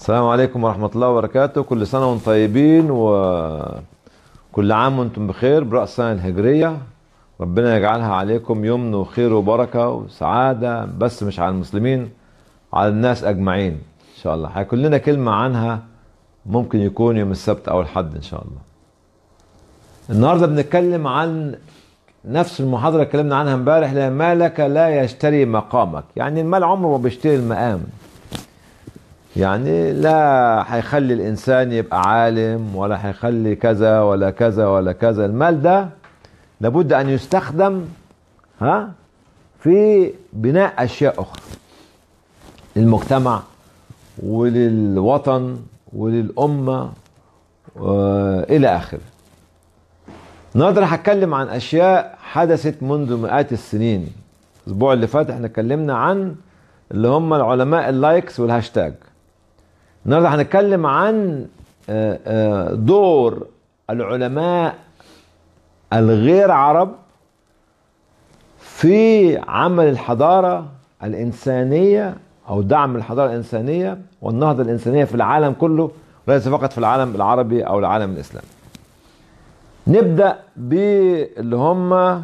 السلام عليكم ورحمة الله وبركاته كل سنة وانتم طيبين وكل عام وانتم بخير برأس السنة الهجرية ربنا يجعلها عليكم يمن وخير وبركة وسعادة بس مش على المسلمين على الناس أجمعين إن شاء الله هيكون لنا كلمة عنها ممكن يكون يوم السبت أو الحد إن شاء الله النهاردة بنتكلم عن نفس المحاضرة اللي اتكلمنا عنها امبارح لا مالك لا يشتري مقامك يعني المال عمره ما بيشتري المقام يعني لا هيخلي الانسان يبقى عالم ولا هيخلي كذا ولا كذا ولا كذا المال ده لابد ان يستخدم ها في بناء اشياء اخرى للمجتمع وللوطن وللامه الى اخره النهارده هتكلم عن اشياء حدثت منذ مئات السنين الاسبوع اللي فات احنا اتكلمنا عن اللي هم العلماء اللايكس والهاشتاج النهارده هنتكلم عن دور العلماء الغير عرب في عمل الحضاره الانسانيه او دعم الحضاره الانسانيه والنهضه الانسانيه في العالم كله وليس فقط في العالم العربي او العالم الاسلامي. نبدا باللي هم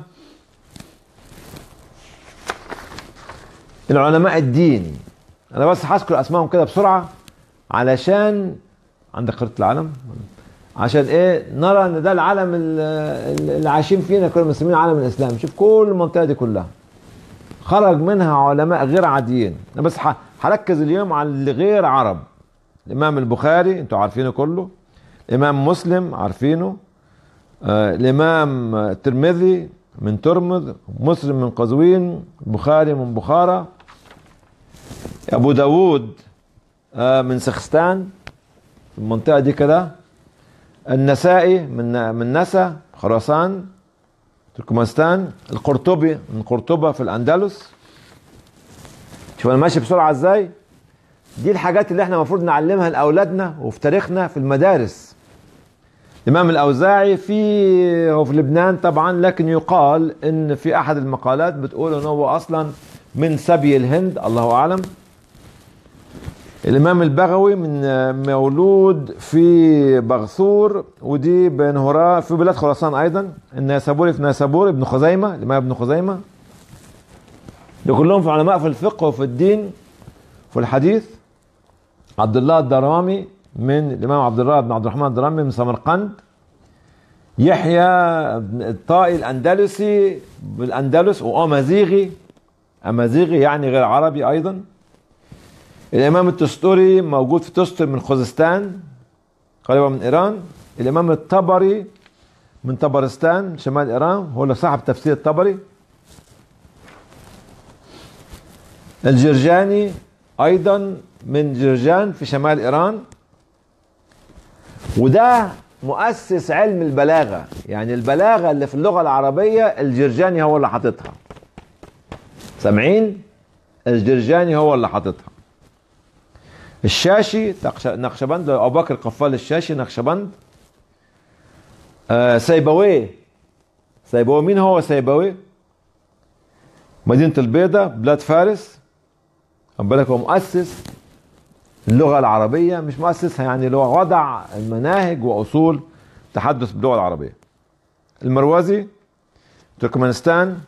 العلماء الدين انا بس هذكر اسمائهم كده بسرعه علشان عندك خريطه العالم عشان ايه نرى ان ده العالم اللي عايشين فينا كل المسلمين العالم الاسلامي شوف كل المنطقه دي كلها خرج منها علماء غير عاديين انا بس هركز اليوم على اللي غير عرب الامام البخاري انتوا عارفينه كله الامام مسلم عارفينه آه الامام الترمذي من ترمذ مسلم من قزوين البخاري من بخارى ابو داود آه من سخستان المنطقة دي كده النسائي من من نسا خراسان تركمانستان القرطبي من قرطبة في الأندلس شوف أنا ماشي بسرعة إزاي دي الحاجات اللي احنا المفروض نعلمها لأولادنا وفي تاريخنا في المدارس الإمام الأوزاعي في هو في لبنان طبعا لكن يقال إن في أحد المقالات بتقول إن هو أصلا من سبي الهند الله أعلم الامام البغوي من مولود في بغثور ودي بين هراء في بلاد خراسان ايضا النيسابوري في نيسابور ابن خزيمه الامام ابن خزيمه دول كلهم في علماء في الفقه وفي الدين في الحديث عبد الله الدرامي من الامام عبد الله بن عبد الرحمن الدرامي من سمرقند يحيى الطائي الاندلسي بالاندلس وامازيغي امازيغي يعني غير عربي ايضا الامام التستوري موجود في تستر من خوزستان قريبة من ايران الامام الطبري من طبرستان شمال ايران هو اللي صاحب تفسير الطبري الجرجاني ايضا من جرجان في شمال ايران وده مؤسس علم البلاغة يعني البلاغة اللي في اللغة العربية الجرجاني هو اللي حاططها سامعين الجرجاني هو اللي حاططها الشاشي نقشبند ابو بكر قفال الشاشي نقشبند آه سيبويه سيبويه مين هو سيبويه مدينة البيضاء بلاد فارس خد بالك هو مؤسس اللغة العربية مش مؤسسها يعني اللي هو وضع المناهج وأصول تحدث باللغة العربية المروزي تركمانستان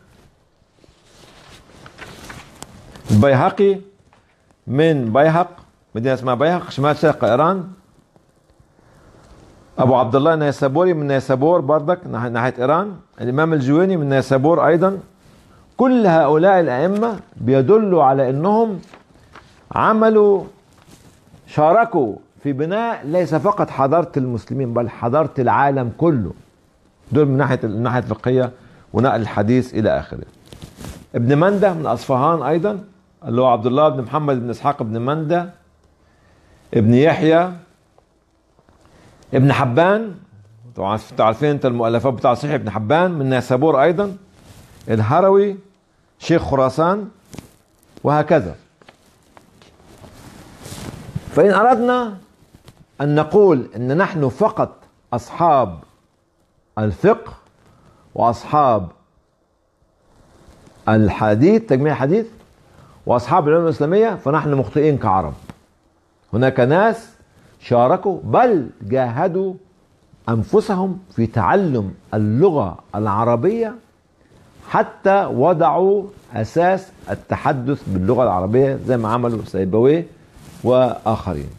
البيهقي من بيهق مدينة اسمها بيهق شمال شرق إيران أبو عبد الله النيسابوري من نيسابور بردك ناحية إيران الإمام الجويني من نيسابور أيضا كل هؤلاء الأئمة بيدلوا على أنهم عملوا شاركوا في بناء ليس فقط حضارة المسلمين بل حضارة العالم كله دول من ناحية الناحية الفقهية ونقل الحديث إلى آخره ابن مندة من أصفهان أيضا اللي هو عبد الله بن محمد بن إسحاق بن مندة ابن يحيى ابن حبان طبعا عارفين انت المؤلفات بتاع صحيح ابن حبان من نيسابور ايضا الهروي شيخ خراسان وهكذا فإن أردنا أن نقول أن نحن فقط أصحاب الفقه وأصحاب الحديث تجميع الحديث وأصحاب العلوم الإسلامية فنحن مخطئين كعرب هناك ناس شاركوا بل جاهدوا انفسهم في تعلم اللغه العربيه حتى وضعوا اساس التحدث باللغه العربيه زي ما عملوا سيبويه واخرين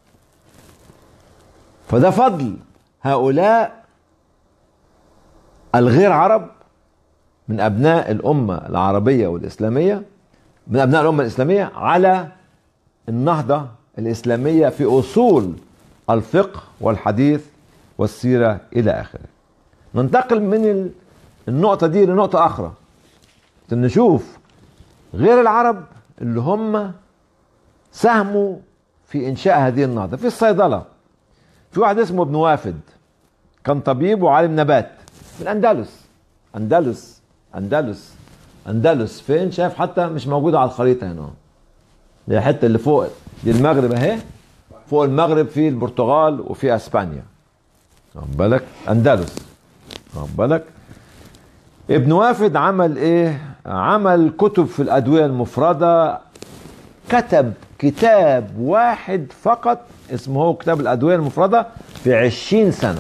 فده فضل هؤلاء الغير عرب من ابناء الامه العربيه والاسلاميه من ابناء الامه الاسلاميه على النهضه الاسلاميه في اصول الفقه والحديث والسيره الى اخره. ننتقل من النقطه دي لنقطه اخرى. نشوف غير العرب اللي هم ساهموا في انشاء هذه النهضه في الصيدله في واحد اسمه ابن وافد كان طبيب وعالم نبات في الاندلس اندلس اندلس اندلس فين شايف حتى مش موجوده على الخريطه هنا دي الحته اللي فوق دي المغرب اهي فوق المغرب في البرتغال وفي اسبانيا واخد بالك اندلس واخد بالك ابن وافد عمل ايه عمل كتب في الادويه المفرده كتب كتاب واحد فقط اسمه هو كتاب الادويه المفرده في عشرين سنه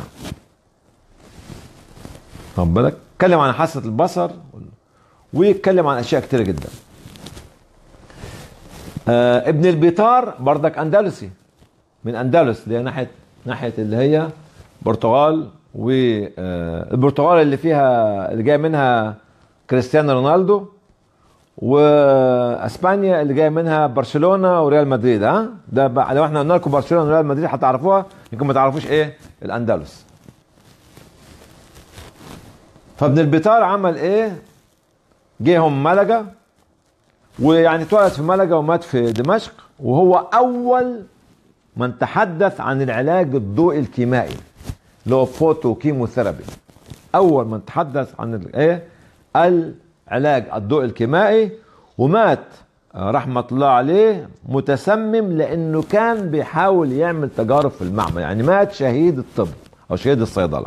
واخد بالك اتكلم عن حاسه البصر ويتكلم عن اشياء كتيره جدا آه ابن البيطار بردك اندلسي من اندلس اللي هي ناحيه ناحيه اللي هي برتغال والبرتغال اللي فيها اللي جاي منها كريستيانو رونالدو واسبانيا اللي جاي منها برشلونه وريال مدريد ها ده بقى لو احنا قلنا لكم برشلونه وريال مدريد هتعرفوها يمكن ما تعرفوش ايه الاندلس فابن البيطار عمل ايه جيهم ملقا ويعني اتولد في ملقا ومات في دمشق وهو اول من تحدث عن العلاج الضوئي الكيمائي اللي هو فوتو كيموثيرابي اول من تحدث عن الايه العلاج الضوئي الكيمائي ومات رحمة الله عليه متسمم لأنه كان بيحاول يعمل تجارب في المعمل يعني مات شهيد الطب أو شهيد الصيدلة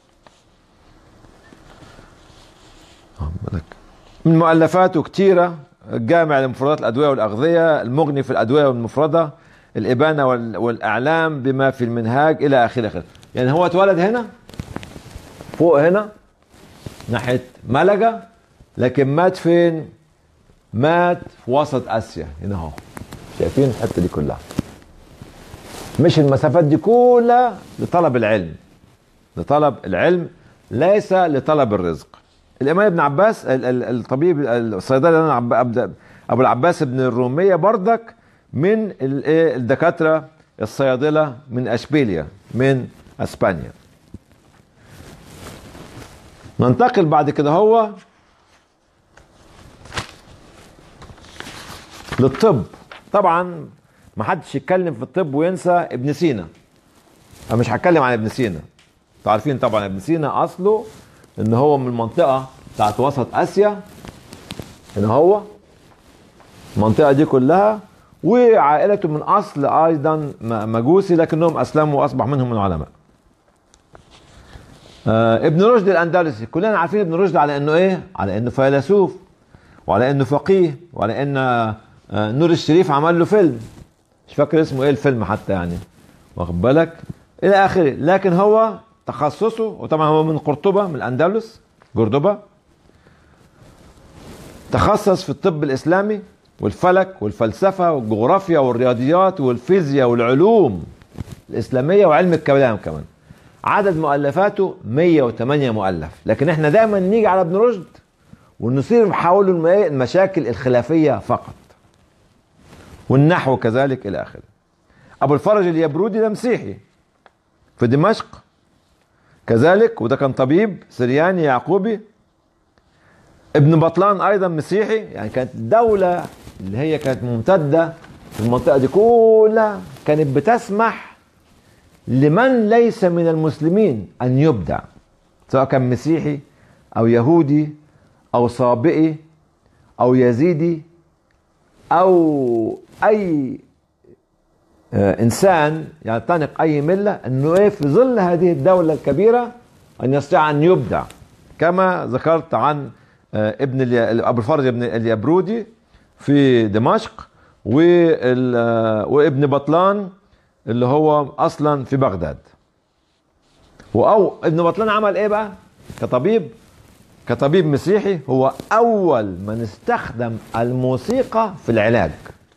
من مؤلفاته كتيرة الجامع لمفردات الأدوية والأغذية المغني في الأدوية والمفردة الإبانة والإعلام بما في المنهاج إلى آخره آخره يعني هو اتولد هنا فوق هنا ناحية ملقا لكن مات فين؟ مات في وسط آسيا هنا اهو شايفين الحتة دي كلها مش المسافات دي كلها لطلب العلم لطلب العلم ليس لطلب الرزق الامام ابن عباس الطبيب الصيدلي اللي انا ابو العباس ابن الروميه بردك من الدكاتره الصيادله من اشبيليا من اسبانيا ننتقل بعد كده هو للطب طبعا ما حدش يتكلم في الطب وينسى ابن سينا انا مش هتكلم عن ابن سينا انتوا عارفين طبعا ابن سينا اصله ان هو من المنطقه بتاعت وسط اسيا ان هو المنطقه دي كلها وعائلته من اصل ايضا مجوسي لكنهم اسلموا واصبح منهم العلماء آه ابن رشد الاندلسي كلنا عارفين ابن رشد على انه ايه على انه فيلسوف وعلى انه فقيه وعلى ان آه نور الشريف عمل له فيلم مش فاكر اسمه ايه الفيلم حتى يعني واخد بالك الى اخره لكن هو تخصصه وطبعا هو من قرطبه من الاندلس قرطبه تخصص في الطب الاسلامي والفلك والفلسفه والجغرافيا والرياضيات والفيزياء والعلوم الاسلاميه وعلم الكلام كمان عدد مؤلفاته 108 مؤلف لكن احنا دايما نيجي على ابن رشد ونصير حوله المشاكل الخلافيه فقط والنحو كذلك الى اخره ابو الفرج اليبرودي ده مسيحي في دمشق كذلك وده كان طبيب سرياني يعقوبي ابن بطلان ايضا مسيحي يعني كانت الدولة اللي هي كانت ممتدة في المنطقة دي كلها كانت بتسمح لمن ليس من المسلمين ان يبدع سواء كان مسيحي او يهودي او صابئي او يزيدي او اي انسان يعتنق اي مله انه ايه في ظل هذه الدوله الكبيره ان يستطيع ان يبدع كما ذكرت عن ابن ابو الفرج ابن اليبرودي في دمشق وال- آه، وابن بطلان اللي هو اصلا في بغداد وأو ابن بطلان عمل ايه بقى كطبيب كطبيب مسيحي هو اول من استخدم الموسيقى في العلاج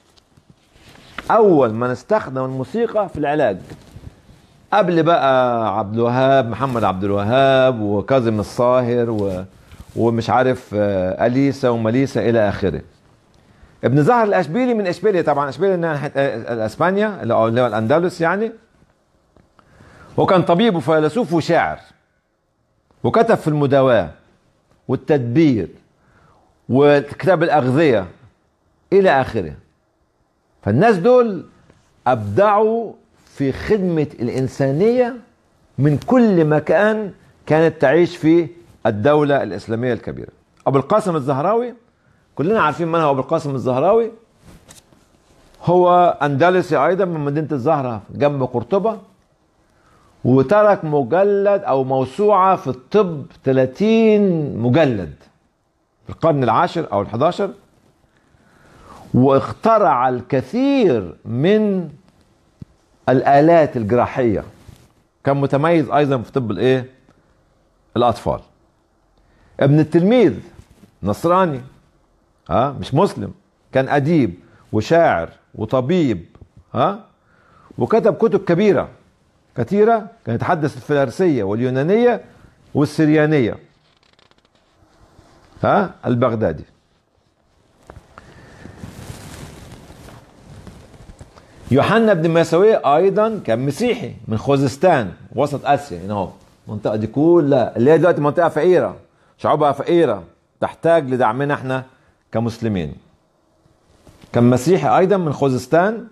اول من استخدم الموسيقى في العلاج قبل بقى عبد الوهاب محمد عبد الوهاب وكاظم الصاهر و... ومش عارف آه، اليسا ومليسا الى اخره ابن زهر الاشبيلي من اشبيليا طبعا اشبيليا ناحيه آه، اسبانيا اللي هو اللي هو الاندلس يعني وكان طبيب وفيلسوف وشاعر وكتب في المداواة والتدبير وكتاب الأغذية إلى آخره فالناس دول أبدعوا في خدمة الإنسانية من كل مكان كانت تعيش فيه الدولة الإسلامية الكبيرة أبو القاسم الزهراوي كلنا عارفين من هو أبو القاسم الزهراوي هو أندلسي أيضا من مدينة الزهرة جنب قرطبة وترك مجلد او موسوعه في الطب 30 مجلد في القرن العاشر او الحداشر واخترع الكثير من الالات الجراحيه كان متميز ايضا في طب الايه الاطفال ابن التلميذ نصراني ها مش مسلم كان اديب وشاعر وطبيب ها وكتب كتب كبيره كثيرة كان يتحدث الفارسية واليونانية والسريانية ها البغدادي يوحنا بن مساوية أيضا كان مسيحي من خوزستان وسط آسيا هنا اهو المنطقة دي كلها اللي هي دلوقتي منطقة فقيرة شعوبها فقيرة تحتاج لدعمنا احنا كمسلمين كان مسيحي أيضا من خوزستان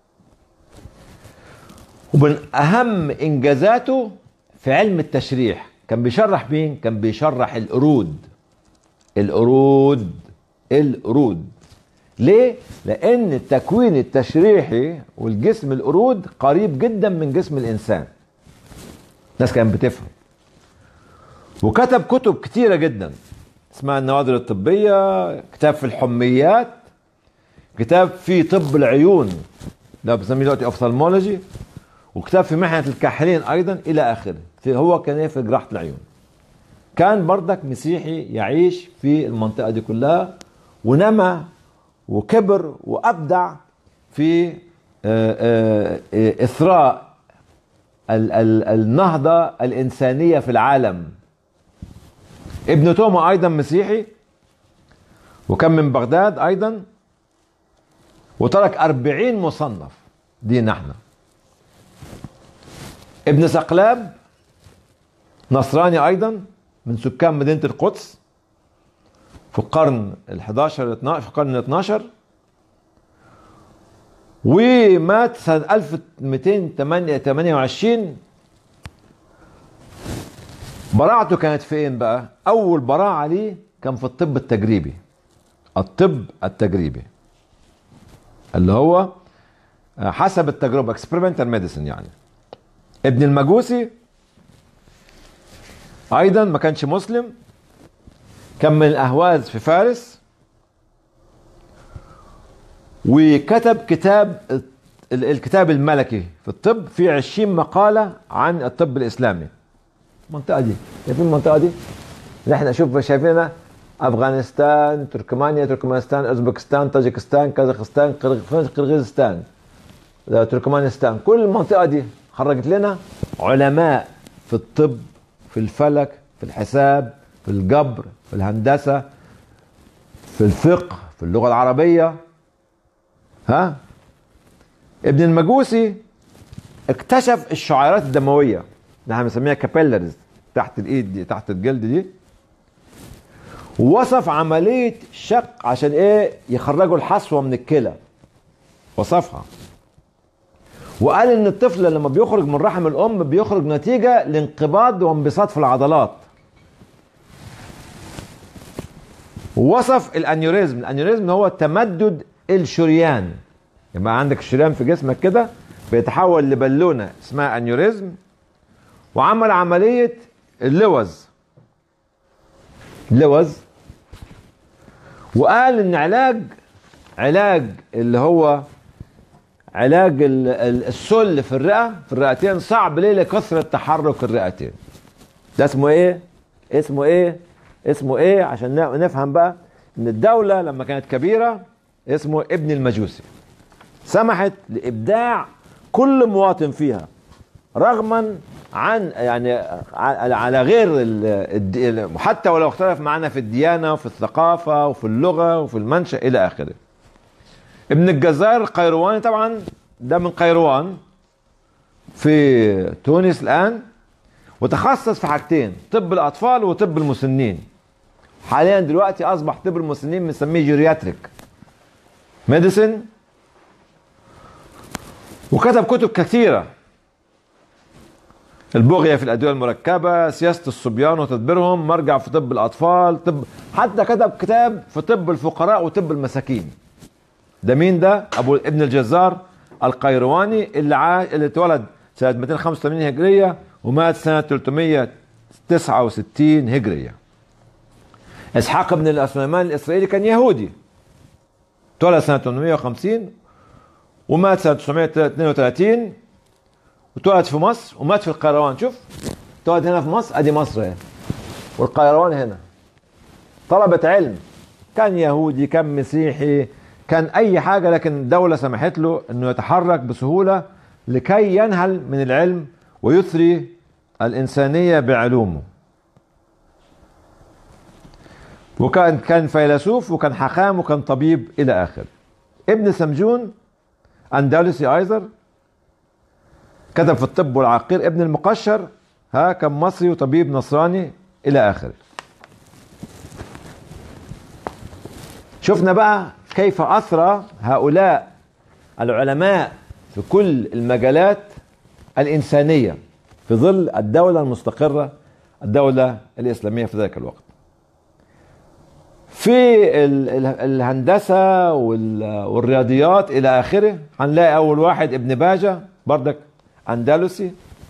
ومن اهم انجازاته في علم التشريح كان بيشرح مين كان بيشرح القرود القرود القرود ليه لان التكوين التشريحي والجسم القرود قريب جدا من جسم الانسان الناس كانت بتفهم وكتب كتب كتيرة جدا اسمها النوادر الطبية كتاب في الحميات كتاب في طب العيون ده بنسميه دلوقتي اوفثالمولوجي وكتاب في محنة الكاحلين أيضا إلى آخره في هو كان إيه في جراحة العيون كان بردك مسيحي يعيش في المنطقة دي كلها ونمى وكبر وأبدع في آه، آه، آه، إثراء ال- ال- النهضة الإنسانية في العالم ابن توما أيضا مسيحي وكان من بغداد أيضا وترك أربعين مصنف دينا احنا ابن سقلاب نصراني ايضا من سكان مدينه القدس في القرن ال11 في القرن ال12 ومات سنه 1228 براعته كانت فين بقى؟ اول براعه ليه كان في الطب التجريبي الطب التجريبي اللي هو حسب التجربه experimental medicine يعني ابن المجوسي ايضا ما كانش مسلم كان من الاهواز في فارس وكتب كتاب ال- الكتاب الملكي في الطب فيه 20 مقالة عن الطب الإسلامي المنطقة دي شايفين المنطقة دي اللي احنا شوف شايفينها أفغانستان تركمانيا تركمانستان أوزبكستان طاجكستان كازاخستان قرغ- قرغيزستان ده تركمانستان كل المنطقة دي خرجت لنا علماء في الطب في الفلك في الحساب في الجبر في الهندسة في الفقه في اللغة العربية ها ابن المجوسي اكتشف الشعيرات الدموية اللي احنا بنسميها كابيلرز تحت الايد دي تحت الجلد دي ووصف عملية شق عشان ايه يخرجوا الحصوة من الكلى وصفها وقال ان الطفل لما بيخرج من رحم الام بيخرج نتيجة لانقباض وانبساط في العضلات ووصف الانيوريزم الانيوريزم هو تمدد الشريان يبقى عندك الشريان في جسمك كده بيتحول لبالونه اسمها انيوريزم وعمل عمليه اللوز لوز وقال ان علاج علاج اللي هو علاج ال- ال- السل في الرئه في الرئتين صعب ليه لكثره تحرك الرئتين ده اسمه ايه اسمه ايه اسمه ايه عشان ن- نفهم بقى ان الدوله لما كانت كبيره اسمه ابن المجوسي سمحت لابداع كل مواطن فيها رغما عن يعني ع- على غير ال- الد- حتى ولو اختلف معنا في الديانه وفي الثقافه وفي اللغه وفي المنشا الى اخره ابن الجزار القيرواني طبعا ده من قيروان في تونس الان وتخصص في حاجتين طب الاطفال وطب المسنين حاليا دلوقتي اصبح طب المسنين بنسميه جيرياتريك ميديسن وكتب كتب كثيره البغية في الأدوية المركبة سياسة الصبيان وتدبيرهم مرجع في طب الأطفال طب حتى كتب كتاب في طب الفقراء وطب المساكين ده مين ده أبو ابن الجزار القيرواني اللي عاش اللي اتولد سنة 285 هجرية ومات سنة 369 هجرية إسحاق بن الأسلمان الإسرائيلي كان يهودي اتولد سنة 850 ومات سنة 932 وتقعد في مصر ومات في القيروان شوف تقعد هنا في مصر ادي مصر اهي والقيروان هنا طلبة علم كان يهودي كان مسيحي كان اي حاجة لكن الدولة سمحت له انه يتحرك بسهولة لكي ينهل من العلم ويثري الانسانية بعلومه وكان كان فيلسوف وكان حكام وكان طبيب الى اخره ابن سمجون اندلسي ايضا كتب في الطب والعقير ابن المقشر ها كان مصري وطبيب نصراني الى اخره شفنا بقى كيف اثرى هؤلاء العلماء في كل المجالات الانسانيه في ظل الدوله المستقره الدوله الاسلاميه في ذلك الوقت في ال- ال- الهندسه وال- والرياضيات الى اخره هنلاقي اول واحد ابن باجه بردك اندلسي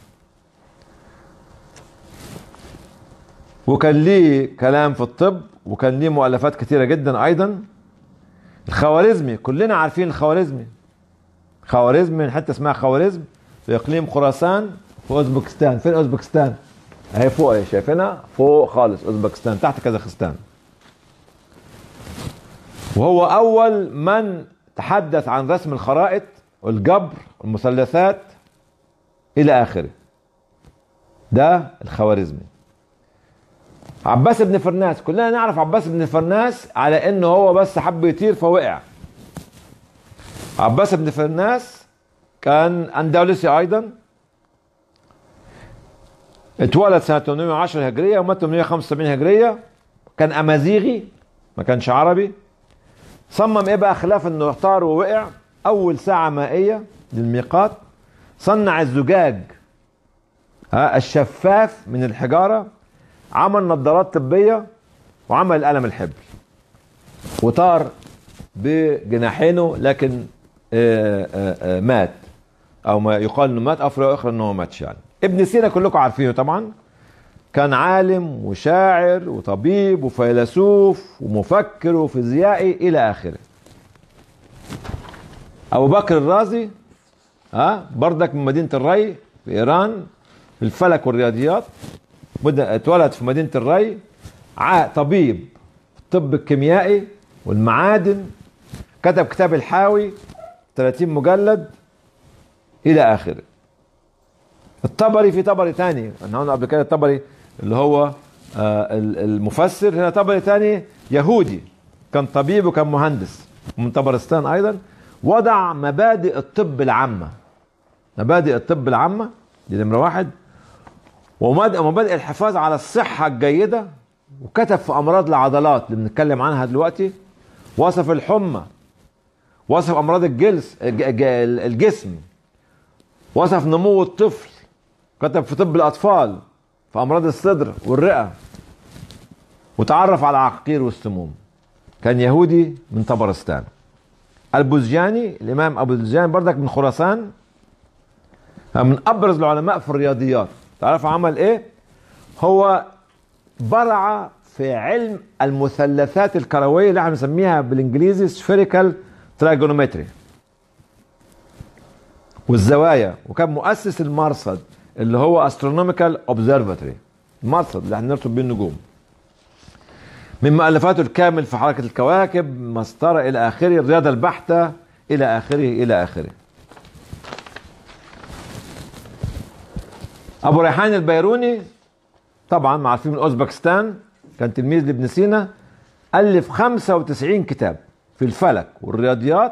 وكان ليه كلام في الطب وكان ليه مؤلفات كثيرة جدا أيضا الخوارزمي كلنا عارفين الخوارزمي خوارزمي من حتة اسمها خوارزم في إقليم خراسان في أوزبكستان فين أوزبكستان؟ أهي فوق أهي شايفينها فوق خالص أوزبكستان تحت كازاخستان وهو أول من تحدث عن رسم الخرائط والجبر والمثلثات الى اخره ده الخوارزمي عباس بن فرناس كلنا نعرف عباس بن فرناس على انه هو بس حب يطير فوقع عباس بن فرناس كان اندلسي ايضا اتولد سنة 810 هجرية ومات 875 هجرية كان امازيغي ما كانش عربي صمم ايه بقى خلاف انه احتار ووقع اول ساعة مائية للميقات صنع الزجاج ها الشفاف من الحجارة عمل نظارات طبية وعمل القلم الحبر وطار بجناحينه لكن آآ آآ مات او ما يقال انه مات او في الاخر انه ما ماتش يعني ابن سينا كلكم عارفينه طبعا كان عالم وشاعر وطبيب وفيلسوف ومفكر وفيزيائي الى اخره ابو بكر الرازي ها بردك من مدينه الري في ايران في الفلك والرياضيات بدا اتولد في مدينه الري ع- طبيب في الطب الكيميائي والمعادن كتب كتاب الحاوي 30 مجلد الى اخره الطبري في طبري تاني احنا قلنا قبل كده الطبري اللي هو آه ال- المفسر هنا طبري تاني يهودي كان طبيب وكان مهندس من طبرستان ايضا وضع مبادئ الطب العامة مبادئ الطب العامة دي نمرة واحد ومبادئ مبادئ الحفاظ على الصحة الجيدة وكتب في أمراض العضلات اللي بنتكلم عنها دلوقتي وصف الحمى وصف أمراض الجلس الج- الج- الجسم وصف نمو الطفل كتب في طب الأطفال في أمراض الصدر والرئة وتعرف على العقاقير والسموم كان يهودي من طبرستان البوزجاني الامام ابو البوزجاني بردك من خراسان من ابرز العلماء في الرياضيات تعرف عمل ايه هو برع في علم المثلثات الكرويه اللي احنا بنسميها بالانجليزي spherical تراجونومتري والزوايا وكان مؤسس المرصد اللي هو استرونوميكال اوبزرفاتوري المرصد اللي هنرصد بيه النجوم من مؤلفاته الكامل في حركة الكواكب مسطرة إلى آخره الرياضة البحتة إلى آخره إلى آخره أبو ريحان البيروني طبعا عارفين من أوزبكستان كان تلميذ لابن سينا ألف 95 كتاب في الفلك والرياضيات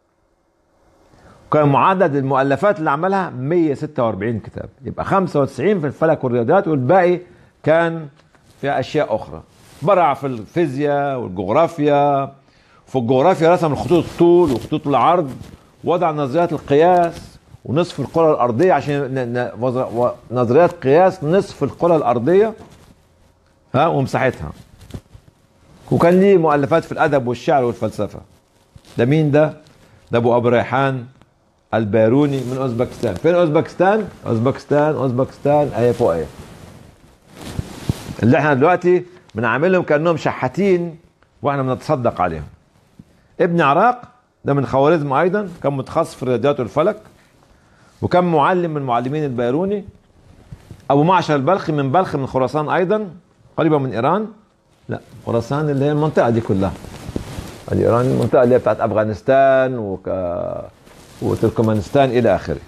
كان معدد المؤلفات اللي عملها 146 كتاب يبقى 95 في الفلك والرياضيات والباقي كان في اشياء اخرى برع في الفيزياء والجغرافيا في الجغرافيا رسم الخطوط الطول وخطوط العرض وضع نظريات القياس ونصف الكرة الأرضية عشان ن- ن- وز- و- نظريات قياس نصف الكرة الأرضية ها ومساحتها وكان ليه مؤلفات في الأدب والشعر والفلسفة ده مين ده؟ ده أبو أبو ريحان البيروني من أوزبكستان فين أوزبكستان؟ أوزبكستان أوزبكستان أهي فوق أهي اللي احنا دلوقتي بنعاملهم كأنهم شحاتين واحنا بنتصدق عليهم ابن عراق ده من خوارزم أيضا كان متخصص في الرياضيات والفلك وكان معلم من معلمين البيروني أبو معشر البلخي من بلخ من خراسان أيضا قريبة من إيران لا خراسان اللي هي المنطقة دي كلها ادي ايران المنطقه اللي هي بتاعت افغانستان وك... وتركمانستان الى اخره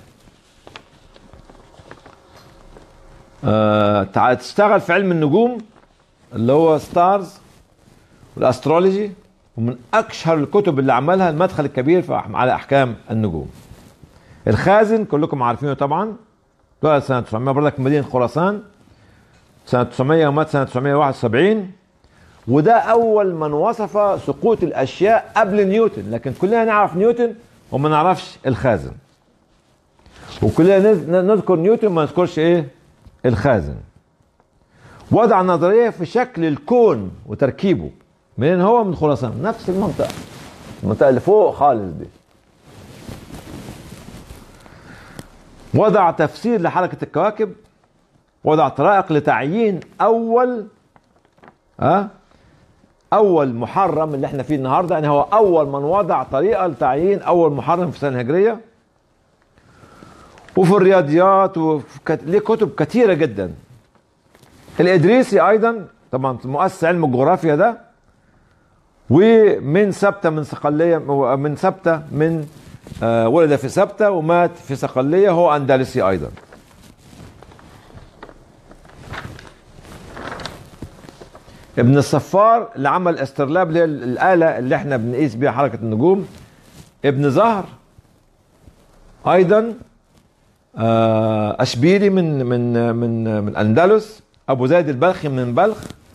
آه تع- تشتغل في علم النجوم اللي هو ستارز والاسترولوجي ومن اشهر الكتب اللي عملها المدخل الكبير في أح- على احكام النجوم الخازن كلكم عارفينه طبعا اتولد سنه 900 برضك في مدينه خراسان سنه 900 ومات سنه 971 وده اول من وصف سقوط الاشياء قبل نيوتن لكن كلنا نعرف نيوتن وما نعرفش الخازن وكلنا نز- نذكر نيوتن ما نذكرش ايه الخازن وضع نظريه في شكل الكون وتركيبه منين هو من خراسان نفس المنطقه المنطقه اللي فوق خالص دي وضع تفسير لحركه الكواكب وضع طرائق لتعيين اول ها اول محرم اللي احنا فيه النهارده يعني هو اول من وضع طريقه لتعيين اول محرم في السنه الهجريه وفي الرياضيات وفي كت... ليه كتب كثيره جدا الادريسي ايضا طبعا مؤسس علم الجغرافيا ده ومن سبته من صقليه من سبته من آه ولد في سبته ومات في صقليه هو اندلسي ايضا ابن الصفار اللي عمل استرلاب اللي هي الاله اللي احنا بنقيس بيها حركه النجوم ابن زهر ايضا آه، اشبيلي من من من من الاندلس ابو زيد البلخي من بلخ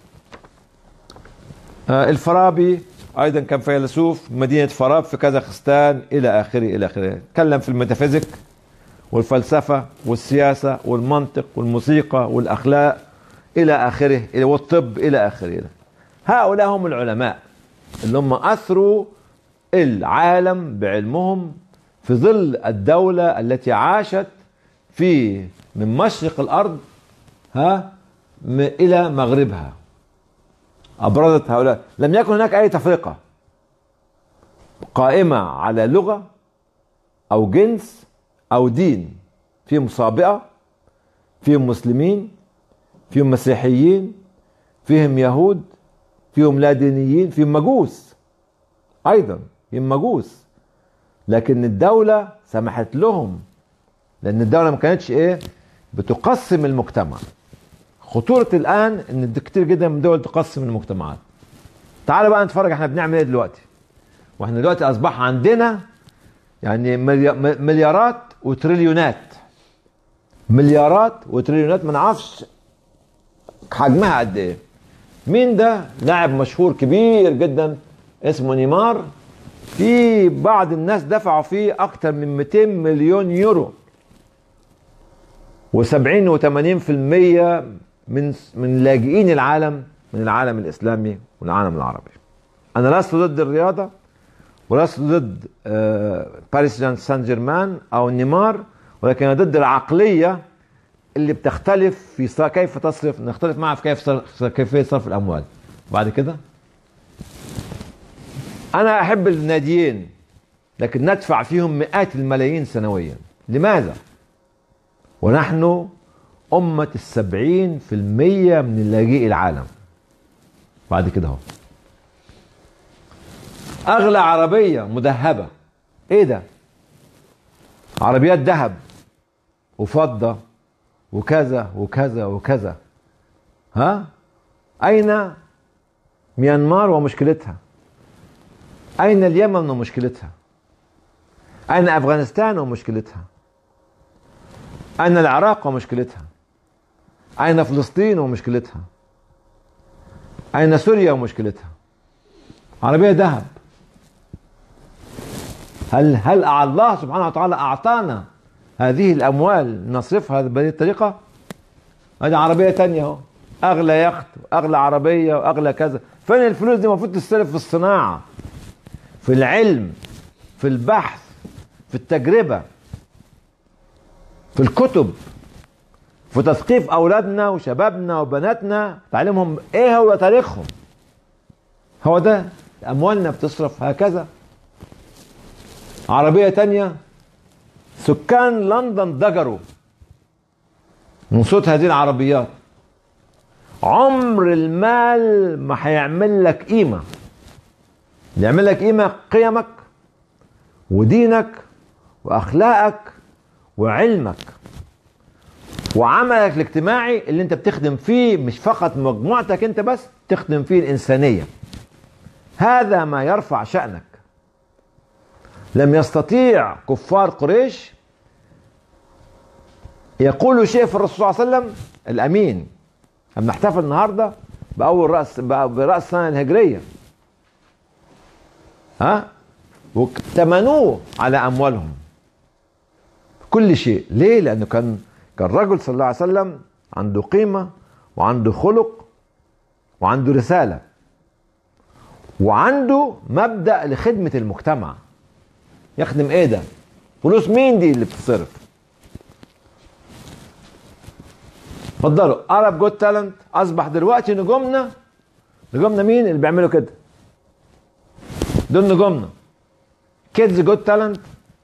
آه، الفارابي ايضا كان فيلسوف مدينه فاراب في كازاخستان الى اخره الى اخره تكلم في الميتافيزيك والفلسفه والسياسه والمنطق والموسيقى والاخلاق الى اخره إلى- والطب الى اخره هؤلاء هم العلماء اللي هم اثروا العالم بعلمهم في ظل الدوله التي عاشت في من مشرق الارض ها م- الى مغربها ابرزت هؤلاء لم يكن هناك اي تفرقه قائمه على لغه او جنس او دين فيهم صابئه فيهم مسلمين فيهم مسيحيين فيهم يهود فيهم لا دينيين فيهم مجوس ايضا فيهم مجوس لكن الدولة سمحت لهم لان الدولة ما كانتش ايه بتقسم المجتمع خطورة الان ان كتير جدا من الدول تقسم المجتمعات تعالوا بقى نتفرج احنا بنعمل ايه دلوقتي واحنا دلوقتي اصبح عندنا يعني ملي- مليارات وتريليونات مليارات وتريليونات ما نعرفش حجمها قد ايه مين ده لاعب مشهور كبير جدا اسمه نيمار في بعض الناس دفعوا فيه اكتر من 200 مليون يورو و70 و80% من من لاجئين العالم من العالم الاسلامي والعالم العربي انا لست ضد الرياضه ولست ضد آه، باريس جان سان جيرمان او نيمار ولكن انا ضد العقليه اللي بتختلف في ص- كيف تصرف نختلف معها في كيف صرف كيفيه صرف الاموال بعد كده انا احب الناديين لكن ندفع فيهم مئات الملايين سنويا لماذا؟ ونحن أمة السبعين في المية من لاجئي العالم بعد كده اهو أغلى عربية مذهبة إيه ده؟ عربيات ذهب وفضة وكذا وكذا وكذا ها؟ أين ميانمار ومشكلتها؟ أين اليمن ومشكلتها؟ أين أفغانستان ومشكلتها؟ أين العراق ومشكلتها؟ أين فلسطين ومشكلتها؟ أين سوريا ومشكلتها؟ عربية ذهب هل هل الله سبحانه وتعالى أعطانا هذه الأموال نصرفها بهذه الطريقة؟ هذه عربية تانية أهو أغلى يخت وأغلى عربية وأغلى كذا فين الفلوس دي المفروض تستلف في الصناعة في العلم في البحث في التجربة في الكتب في تثقيف أولادنا وشبابنا وبناتنا تعليمهم إيه هو تاريخهم هو ده أموالنا بتصرف هكذا عربية تانية سكان لندن ضجروا من صوت هذه العربيات عمر المال ما هيعمل لك قيمة اللي يعمل لك قيمة قيمك ودينك واخلاقك وعلمك وعملك الاجتماعي اللي انت بتخدم فيه مش فقط مجموعتك انت بس تخدم فيه الانسانيه هذا ما يرفع شانك لم يستطيع كفار قريش يقولوا شيء في الرسول صلى الله عليه وسلم الامين بنحتفل النهارده باول راس براس السنه الهجريه ها وائتمنوه على اموالهم كل شيء ليه لانه كان كان رجل صلى الله عليه وسلم عنده قيمه وعنده خلق وعنده رساله وعنده مبدا لخدمه المجتمع يخدم ايه ده فلوس مين دي اللي بتتصرف اتفضلوا ارب جوت تالنت اصبح دلوقتي نجومنا نجومنا مين اللي بيعملوا كده دول نجومنا كيدز جوت تالنت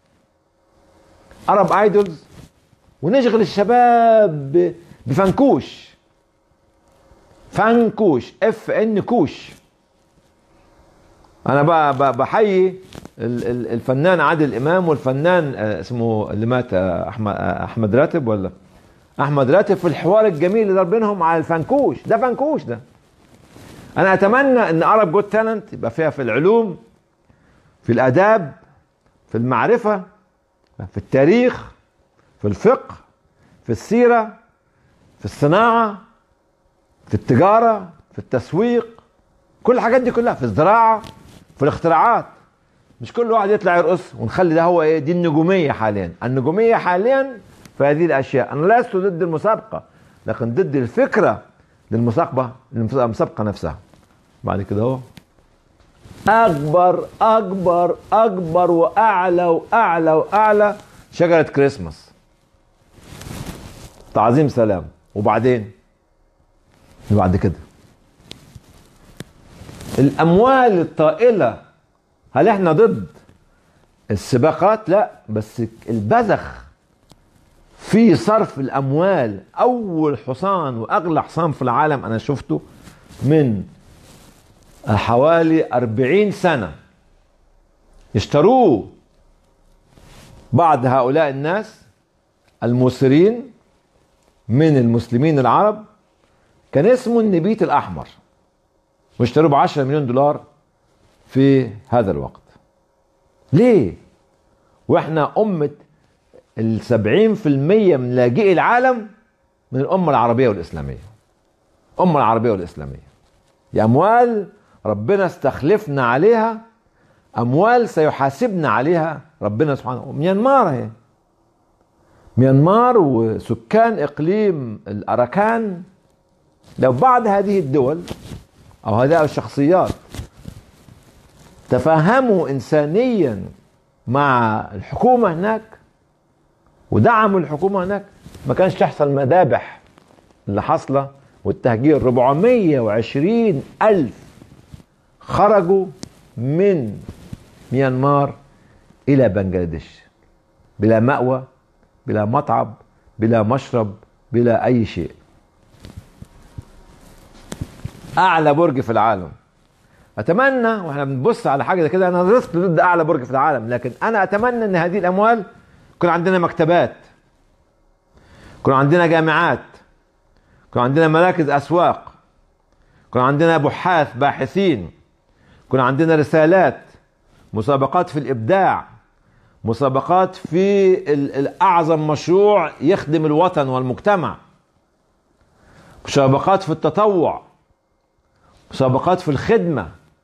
ارب ايدولز ونشغل الشباب بفنكوش فنكوش اف ان كوش انا بقى بحيي الفنان عادل امام والفنان اسمه اللي مات احمد احمد راتب ولا احمد راتب في الحوار الجميل اللي دار بينهم على الفنكوش ده فنكوش ده انا اتمنى ان ارب جوت تالنت يبقى فيها في العلوم في الاداب في المعرفه في التاريخ في الفقه في السيره في الصناعه في التجاره في التسويق كل الحاجات دي كلها في الزراعه في الاختراعات مش كل واحد يطلع يرقص ونخلي ده هو ايه دي النجوميه حاليا النجوميه حاليا في هذه الاشياء انا لست ضد المسابقه لكن ضد الفكره للمسابقه المسابقه نفسها بعد كده اهو اكبر اكبر اكبر واعلى واعلى واعلى شجره كريسماس تعظيم سلام وبعدين بعد كده الاموال الطائله هل احنا ضد السباقات لا بس البذخ في صرف الاموال اول حصان واغلى حصان في العالم انا شفته من حوالي أربعين سنة اشتروه بعض هؤلاء الناس المسرين من المسلمين العرب كان اسمه النبيت الأحمر واشتروه بعشرة مليون دولار في هذا الوقت ليه واحنا أمة السبعين في المية من لاجئي العالم من الأمة العربية والإسلامية الأمة العربية والإسلامية دي أموال ربنا استخلفنا عليها اموال سيحاسبنا عليها ربنا سبحانه ميانمار اهي ميانمار وسكان اقليم الاراكان لو بعض هذه الدول او هذه الشخصيات تفاهموا انسانيا مع الحكومه هناك ودعموا الحكومه هناك ما كانش تحصل مذابح اللي حاصله والتهجير 420 ألف خرجوا من ميانمار الى بنجلاديش بلا مأوى بلا مطعم بلا مشرب بلا اي شيء اعلى برج في العالم اتمنى واحنا بنبص على حاجه زي كده انا لست ضد اعلى برج في العالم لكن انا اتمنى ان هذه الاموال يكون عندنا مكتبات يكون عندنا جامعات يكون عندنا مراكز اسواق يكون عندنا بحاث باحثين يكون عندنا رسالات مسابقات في الابداع مسابقات في ال- الاعظم مشروع يخدم الوطن والمجتمع مسابقات في التطوع مسابقات في الخدمه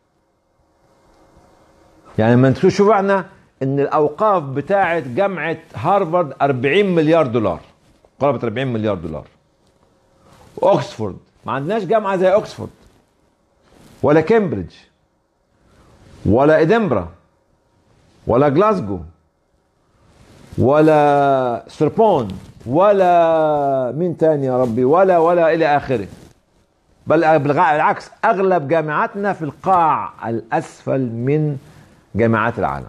يعني ما انتوا شوفوا احنا ان الاوقاف بتاعه جامعه هارفارد 40 مليار دولار قرابه 40 مليار دولار واكسفورد ما عندناش جامعه زي اوكسفورد ولا كامبريدج ولا ادنبرا ولا جلاسجو ولا سربون ولا مين تاني يا ربي ولا ولا الى اخره بل بالغ- بالعكس اغلب جامعاتنا في القاع الاسفل من جامعات العالم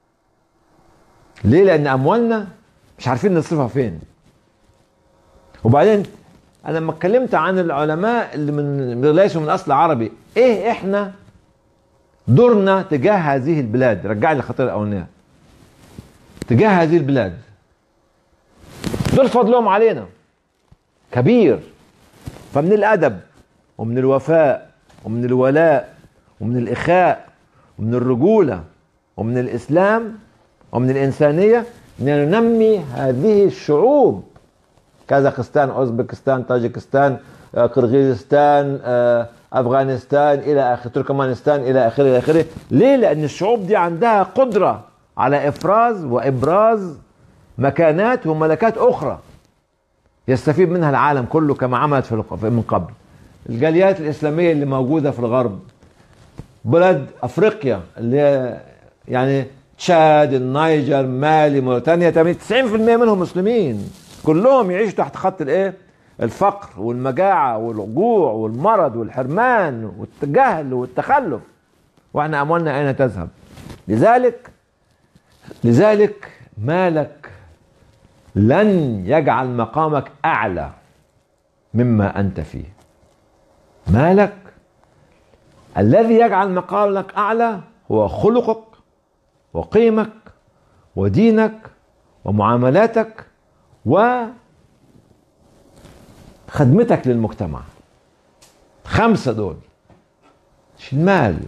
ليه لان اموالنا مش عارفين نصرفها فين وبعدين انا لما اتكلمت عن العلماء اللي من ليسوا من اصل عربي ايه احنا دورنا تجاه هذه البلاد رجع لي الخطيره الاولانيه تجاه هذه البلاد دول فضلهم علينا كبير فمن الادب ومن الوفاء ومن الولاء ومن الاخاء ومن الرجوله ومن الاسلام ومن الانسانيه ان ننمي هذه الشعوب كازاخستان اوزبكستان طاجكستان آه، قرغيزستان آه، افغانستان الى اخره تركمانستان الى اخره الى اخره ليه لان الشعوب دي عندها قدره على افراز وابراز مكانات وملكات اخرى يستفيد منها العالم كله كما عملت في الق- من قبل الجاليات الاسلاميه اللي موجوده في الغرب بلاد افريقيا اللي هي يعني تشاد النيجر مالي موريتانيا 90% منهم مسلمين كلهم يعيشوا تحت خط الايه الفقر والمجاعه والجوع والمرض والحرمان والجهل والتخلف واحنا اموالنا اين تذهب لذلك لذلك مالك لن يجعل مقامك اعلى مما انت فيه مالك الذي يجعل مقامك اعلى هو خلقك وقيمك ودينك ومعاملاتك وخدمتك للمجتمع خمسة دول مش المال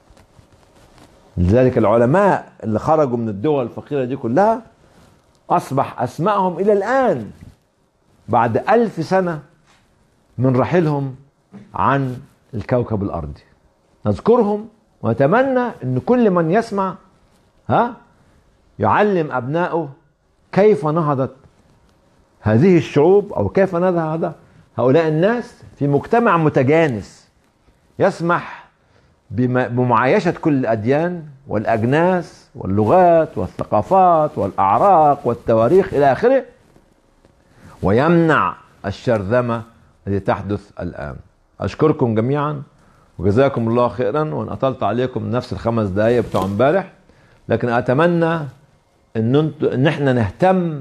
لذلك العلماء اللي خرجوا من الدول الفقيرة دي كلها أصبح أسمائهم إلى الآن بعد ألف سنة من رحيلهم عن الكوكب الأرضي نذكرهم ونتمنى أن كل من يسمع ها يعلم أبنائه كيف نهضت هذه الشعوب أو كيف نهض هؤلاء الناس في مجتمع متجانس يسمح بم- بمعايشة كل الأديان والأجناس واللغات والثقافات والأعراق والتواريخ إلى آخره ويمنع الشرذمة التي تحدث الآن أشكركم جميعا وجزاكم الله خيرا وإن أطلت عليكم نفس الخمس دقايق بتوع امبارح لكن أتمنى إن انت إن إحنا نهتم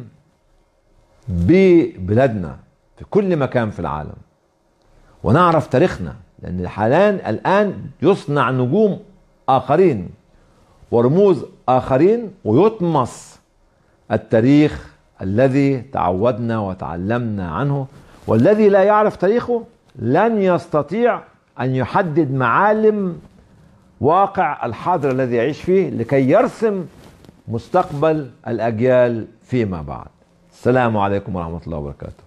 ببلادنا في كل مكان في العالم ونعرف تاريخنا لأن حاليا الآن يصنع نجوم آخرين ورموز آخرين ويطمس التاريخ الذي تعودنا وتعلمنا عنه والذي لا يعرف تاريخه لن يستطيع أن يحدد معالم واقع الحاضر الذي يعيش فيه لكي يرسم مستقبل الأجيال فيما بعد السلام عليكم ورحمة الله وبركاته